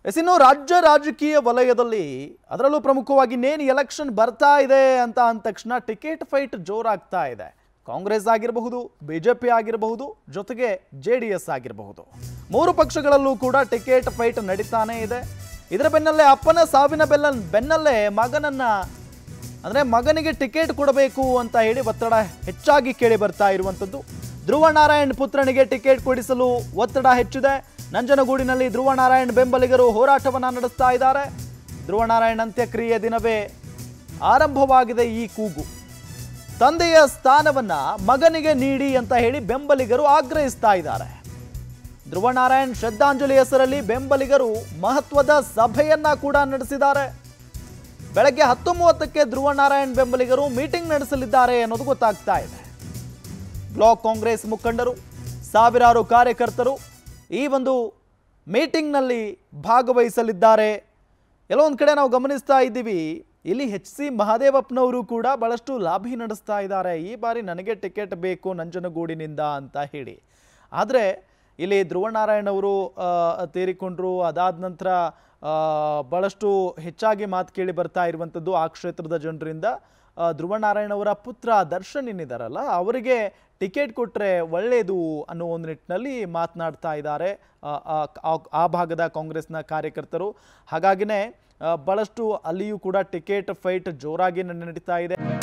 S ಇನ್ನು ರಾಜ್ಯ ರಾಜಕೀಯ ವಲಯದಲ್ಲಿ ಅದರಲ್ಲೂ ಪ್ರಮುಖವಾಗಿ ಇನ್ನೇನು ಎಲೆಕ್ಷನ್ ಬರ್ತಾ ಇದೆ ಅಂತ ಅಂದ ತಕ್ಷಣ ಟಿಕೆಟ್ ಫೈಟ್ ಜೋರಾಗ್ತಾ ಇದೆ ಕಾಂಗ್ರೆಸ್ ಆಗಿರಬಹುದು ಬಿಜೆಪಿ ಆಗಿರಬಹುದು ಜೊತೆಗೆ ಜೆ ಡಿ ಎಸ್ ಆಗಿರಬಹುದು ಮೂರು ಪಕ್ಷಗಳಲ್ಲೂ ಕೂಡ ಟಿಕೆಟ್ ಫೈಟ್ ನಡೀತಾನೇ ಇದೆ ಇದರ ಬೆನ್ನಲ್ಲೇ ಅಪ್ಪನ ಸಾವಿನ ಬೆಲ್ಲ ಬೆನ್ನಲ್ಲೇ ಮಗನನ್ನ ಅಂದರೆ ಮಗನಿಗೆ ಟಿಕೆಟ್ ಕೊಡಬೇಕು ಅಂತ ಹೇಳಿ ಒತ್ತಡ ಹೆಚ್ಚಾಗಿ ಕೇಳಿ ಬರ್ತಾ ಇರುವಂಥದ್ದು ಧ್ರುವ ನಾರಾಯಣ್ ಪುತ್ರನಿಗೆ ಟಿಕೆಟ್ ಕೊಡಿಸಲು ಒತ್ತಡ ಹೆಚ್ಚಿದೆ ನಂಜನಗೂಡಿನಲ್ಲಿ ಧ್ರುವ ನಾರಾಯಣ್ ಬೆಂಬಲಿಗರು ಹೋರಾಟವನ್ನು ನಡೆಸ್ತಾ ಇದ್ದಾರೆ ಧ್ರುವ ನಾರಾಯಣ್ ಅಂತ್ಯಕ್ರಿಯೆ ದಿನವೇ ಆರಂಭವಾಗಿದೆ ಈ ಕೂಗು ತಂದೆಯ ಸ್ಥಾನವನ್ನ ಮಗನಿಗೆ ನೀಡಿ ಅಂತ ಹೇಳಿ ಬೆಂಬಲಿಗರು ಆಗ್ರಹಿಸ್ತಾ ಇದ್ದಾರೆ ಧ್ರುವ ನಾರಾಯಣ್ ಶ್ರದ್ಧಾಂಜಲಿ ಹೆಸರಲ್ಲಿ ಬೆಂಬಲಿಗರು ಮಹತ್ವದ ಸಭೆಯನ್ನ ಕೂಡ ನಡೆಸಿದ್ದಾರೆ ಬೆಳಗ್ಗೆ ಹತ್ತು ಮೂವತ್ತಕ್ಕೆ ಧ್ರುವ ನಾರಾಯಣ್ ಬೆಂಬಲಿಗರು ಮೀಟಿಂಗ್ ನಡೆಸಲಿದ್ದಾರೆ ಅನ್ನೋದು ಗೊತ್ತಾಗ್ತಾ ಇದೆ ಬ್ಲಾಕ್ ಕಾಂಗ್ರೆಸ್ ಮುಖಂಡರು ಸಾವಿರಾರು ಕಾರ್ಯಕರ್ತರು ಈ ಒಂದು ಮೀಟಿಂಗ್ನಲ್ಲಿ ಭಾಗವಹಿಸಲಿದ್ದಾರೆ ಎಲ್ಲೋ ಒಂದು ಕಡೆ ನಾವು ಗಮನಿಸ್ತಾ ಇದ್ದೀವಿ ಇಲ್ಲಿ ಎಚ್ ಸಿ ಮಹಾದೇವಪ್ಪನವರು ಕೂಡ ಬಹಳಷ್ಟು ಲಾಭಿ ನಡೆಸ್ತಾ ಇದ್ದಾರೆ ಈ ಬಾರಿ ನನಗೆ ಟಿಕೆಟ್ ಬೇಕು ನಂಜನಗೂಡಿನಿಂದ ಅಂತ ಹೇಳಿ ಆದರೆ ಇಲ್ಲಿ ಧ್ರುವನಾರಾಯಣ್ ಅವರು ಆ, ತೀರಿಕೊಂಡ್ರು ಅದಾದ ನಂತರ ಆ, ಬಹಳಷ್ಟು ಹೆಚ್ಚಾಗಿ ಮಾತು ಕೇಳಿ ಬರ್ತಾ ಇರುವಂಥದ್ದು ಆ ಕ್ಷೇತ್ರದ ಜನರಿಂದ ಆ, ಧ್ರುವನಾರಾಯಣ್ ಅವರ ಪುತ್ರ ದರ್ಶನ್ ಏನಿದಾರಲ್ಲ ಅವರಿಗೆ ಟಿಕೆಟ್ ಕೊಟ್ಟರೆ ಒಳ್ಳೆಯದು ಅನ್ನೋ ಒಂದು ನಿಟ್ಟಿನಲ್ಲಿ ಮಾತನಾಡ್ತಾ ಇದ್ದಾರೆ ಆ, ಆ- ಆ- ಆ ಭಾಗದ ಕಾಂಗ್ರೆಸ್ನ ಕಾರ್ಯಕರ್ತರು ಹಾಗಾಗಿನೇ ಆ, ಬಹಳಷ್ಟು ಅಲ್ಲಿಯೂ ಕೂಡ ಟಿಕೆಟ್ ಫೈಟ್ ಜೋರಾಗಿ ನಡೀತಾ ಇದೆ